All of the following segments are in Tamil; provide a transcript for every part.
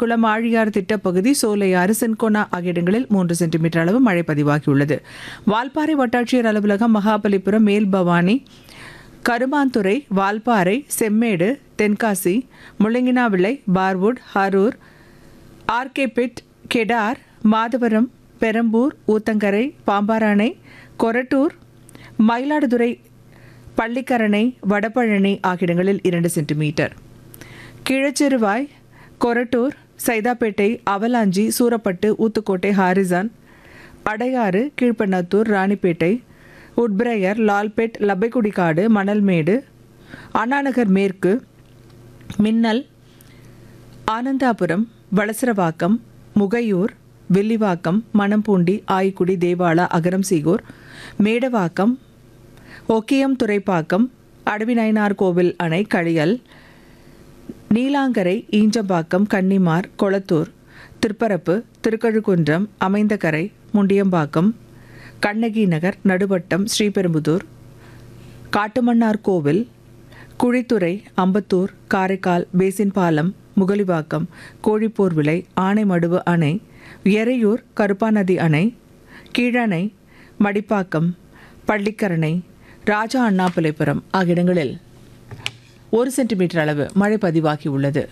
ஆனைக்குளம் ஆழியார் திட்டப்பகுதி சோலையாறு சென்கோனா ஆகிய இடங்களில் மூன்று சென்டிமீட்டர் அளவு மழை பதிவாகியுள்ளது வால்பாறை வட்டாட்சியர் அலுவலகம் மகாபலிபுரம் மேல்பவானி கருமாந்துறை வால்பாறை செம்மேடு தென்காசி முள்ளங்கினாவிளை பார்வுட் ஹரூர் ஆர்கேபெட் கெடார் மாதவரம் பெரம்பூர் ஊத்தங்கரை பாம்பாராணை கொரட்டூர் மயிலாடுதுறை பள்ளிக்கரணை வடபழனி ஆகிய இடங்களில் இரண்டு centimetre Keezhachiruvai Korattur Saidapet Avalanche Soorapattu Uthukottai Harrison Adyar Keezhpennathur Ranipet Woodbriar Lalpet Lappaikudikadu Manalmedu Annanagar மேற்கு மின்னல் ஆனந்தாபுரம் வளசரவாக்கம் முகையூர் வில்லிவாக்கம் மணம்பூண்டி ஆய்க்குடி தேவாலா அகரம் சீகூர் மேடவாக்கம் ஒக்கியம் துறைப்பாக்கம் அடவிநயனார் கோவில் அணை களியல் நீலாங்கரை ஈஞ்சம்பாக்கம் கன்னிமார் கொளத்தூர் திருப்பரப்பு திருக்கழுக்குன்றம் அமைந்தகரை முண்டியம்பாக்கம் கண்ணகி நகர் நடுவட்டம் ஸ்ரீபெரும்புதூர் காட்டுமன்னார் கோவில் குழித்துறை அம்பத்தூர் காரைக்கால் பேசின்பாலம் முகலிவாக்கம் கோழிப்போர் விலை ஆனைமடுவு அணை எறையூர் கருப்பாநதி அணை கீழணை மடிப்பாக்கம் பள்ளிக்கரணை ராஜா அண்ணாபிள்ளைபுரம் ஆகிய இடங்களில் ஒரு சென்டிமீட்டர் அளவு மழை பதிவாகியுள்ளது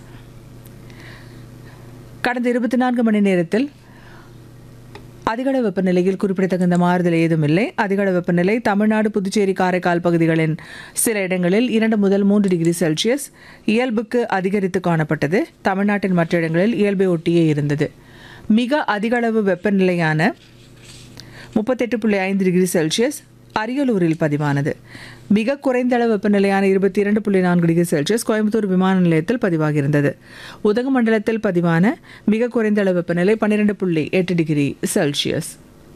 கடந்த இருபத்தி நான்கு மணி நேரத்தில் அதிகளவு வெப்பநிலையில் குறிப்பிடத்தகுந்த மாறுதல் ஏதும் இல்லை அதிகளவு வெப்பநிலை தமிழ்நாடு புதுச்சேரி காரைக்கால் பகுதிகளின் சில இடங்களில் இரண்டு முதல் மூன்று டிகிரி செல்சியஸ் இயல்புக்கு அதிகரித்து காணப்பட்டது தமிழ்நாட்டின் மற்ற இடங்களில் இயல்பை ஒட்டியே இருந்தது மிக அதிகளவு வெப்பநிலையான முப்பத்தெட்டு புள்ளி ஐந்து டிகிரி செல்சியஸ் அரியலூரில் பதிவானது மிக குறைந்த அளவு வெப்பநிலையான இருபத்தி இரண்டு புள்ளி நான்கு டிகிரி செல்சியஸ் கோயம்புத்தூர் விமான நிலையத்தில் பதிவாகியிருந்தது உதகமண்டலத்தில் பதிவான மிக குறைந்த அளவு வெப்பநிலை பன்னிரெண்டு புள்ளி எட்டு டிகிரி செல்சியஸ்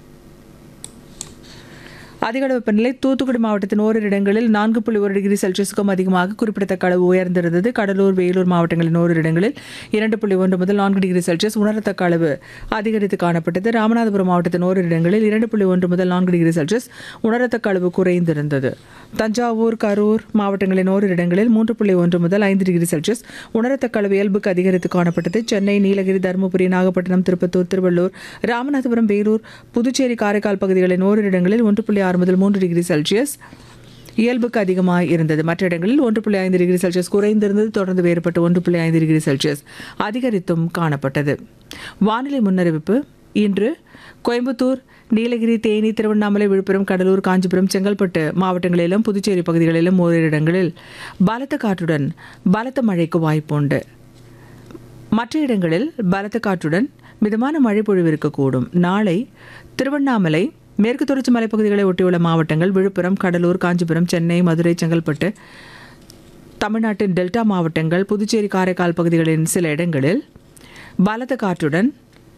அதிகளவு வெப்பநிலை தூத்துக்குடி மாவட்டத்தின் ஓரிரு இடங்களில் நான்கு புள்ளி ஒரு டிகிரி செல்சியஸுக்கும் அதிகமாக குறிப்பிடத்தக்க அளவு உயர்ந்திருந்தது கடலூர் வேலூர் மாவட்டங்களின் ஓரிரு இடங்களில் இரண்டு புள்ளி ஒன்று முதல் நான்கு டிகிரி செல்சியஸ் உணரத்தக்க அளவு அதிகரித்து காணப்பட்டது ராமநாதபுரம் மாவட்டத்தின் ஓரிரு இடங்களில் இரண்டு புள்ளி ஒன்று முதல் நான்கு டிகிரி செல்சியஸ் உணரத்தக்க அளவு குறைந்திருந்தது தஞ்சாவூர் கரூர் மாவட்டங்களின் ஓரிரு இடங்களில் மூன்று புள்ளி ஒன்று முதல் ஐந்து டிகிரி செல்சியஸ் உணரத்தக்க அளவு இயல்புக்கு அதிகரித்து காணப்பட்டது சென்னை நீலகிரி தருமபுரி நாகப்பட்டினம் திருப்பத்தூர் திருவள்ளூர் ராமநாதபுரம் வேலூர் புதுச்சேரி காரைக்கால் பகுதிகளின் ஓரிரு இடங்களில் ஒன்று புள்ளி ஆறு முதல் மூன்று டிகிரி செல்சியஸ் இயல்புக்கு அதிகமாக இருந்தது மற்ற இடங்களில் ஒன்று புள்ளி ஐந்து டிகிரி செல்சியஸ் குறைந்திருந்தது தொடர்ந்து வேறுபட்டு ஒன்று புள்ளி ஐந்து டிகிரி செல்சியஸ் அதிகரித்தும் காணப்பட்டது வானிலை முன்னறிவிப்பு இன்று கோயம்புத்தூர் நீலகிரி தேனி திருவண்ணாமலை விழுப்புரம் கடலூர் காஞ்சிபுரம் செங்கல்பட்டு மாவட்டங்களிலும் புதுச்சேரி பகுதிகளிலும் ஓரிரு இடங்களில் பலத்த காற்றுடன் பலத்த மழைக்கு வாய்ப்புண்டு மற்ற இடங்களில் பலத்த காற்றுடன் மிதமான மழை பொழிவு இருக்கக்கூடும் நாளை திருவண்ணாமலை மேற்கு தொடர்ச்சி மலைப்பகுதிகளை ஒட்டியுள்ள மாவட்டங்கள் விழுப்புரம் கடலூர் காஞ்சிபுரம் சென்னை மதுரை செங்கல்பட்டு தமிழ்நாட்டின் டெல்டா மாவட்டங்கள் புதுச்சேரி காரைக்கால் பகுதிகளின் சில இடங்களில் பலத்த காற்றுடன்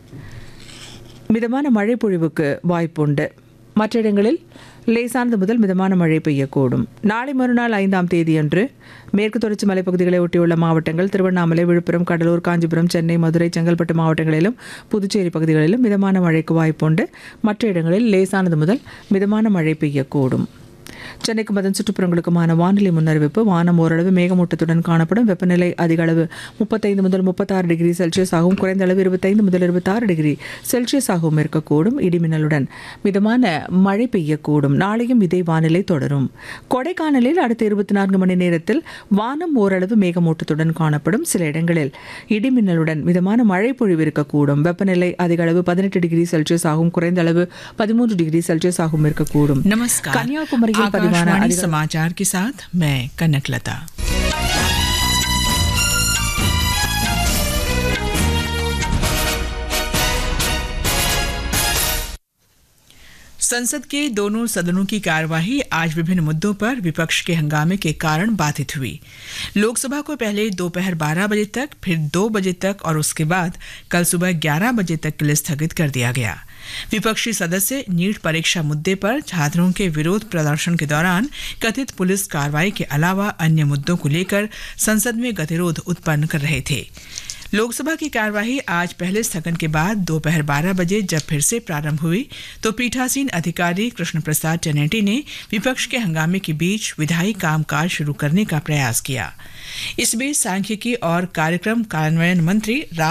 மிதமான மழை பொழிவுக்கு வாய்ப்புண்டு மற்ற இடங்களில் லேசானது முதல் மிதமான மழை பெய்யக்கூடும் நாளை மறுநாள் ஐந்தாம் தேதியன்று மேற்கு தொடர்ச்சி மலைப்பகுதிகளை ஒட்டியுள்ள மாவட்டங்கள் திருவண்ணாமலை விழுப்புரம் கடலூர் காஞ்சிபுரம் சென்னை மதுரை செங்கல்பட்டு மாவட்டங்களிலும் புதுச்சேரி பகுதிகளிலும் மிதமான மழைக்கு வாய்ப்புண்டு மற்ற இடங்களில் லேசானது முதல் மிதமான மழை பெய்யக்கூடும் சென்னைக்கும் அதன் சுற்றுப்புறங்களுக்குமான வானிலை முன்னறிவிப்பு வானம் ஓரளவு மேகமூட்டத்துடன் காணப்படும் வெப்பநிலை அதிக அளவு முப்பத்தைந்து முதல் முப்பத்தாறு டிகிரி செல்சியஸ் ஆகவும் குறைந்த அளவு இருபத்தைந்து முதல் இருபத்தாறு டிகிரி செல்சியஸ் ஆகவும் இருக்கக்கூடும் இடிமின்னலுடன் மிதமான மழை பெய்யக்கூடும் நாளையும் இதே வானிலை தொடரும் கொடைக்கானலில் அடுத்த இருபத்தி நான்கு மணி நேரத்தில் வானம் ஓரளவு மேகமூட்டத்துடன் காணப்படும் சில இடங்களில் இடிமின்னலுடன் மிதமான மழை பொழிவு இருக்கக்கூடும் வெப்பநிலை அதிக அளவு பதினெட்டு டிகிரி செல்சியஸ் ஆகவும் குறைந்த அளவு பதிமூன்று டிகிரி செல்சியஸ் ஆகவும் இருக்கக்கூடும் नमस्कार கன்னியாகுமரியில் பதிவான आकाशवाणी அதிக समाचार के साथ मैं कनकलता संसद के दोनों सदनों की कार्यवाही आज विभिन्न मुद्दों पर विपक्ष के हंगामे के कारण बाधित हुई लोकसभा को पहले दोपहर 12 बजे तक फिर 2 बजे तक और उसके बाद कल सुबह 11 बजे तक के लिए स्थगित कर दिया गया विपक्षी सदस्य नीट परीक्षा मुद्दे पर छात्रों के विरोध प्रदर्शन के दौरान कथित पुलिस कार्रवाई के अलावा अन्य मुद्दों को लेकर संसद में गतिरोध उत्पन्न कर रहे थे लोकसभा की कार्यवाही आज पहले स्थगन के बाद दोपहर 12 बजे जब फिर से प्रारंभ हुई तो पीठासीन अधिकारी कृष्ण प्रसाद चनेटी ने विपक्ष के हंगामे के बीच विधायी कामकाज शुरू करने का प्रयास किया इस बीच सांख्यिकी और कार्यक्रम कार्यान्वयन मंत्री राम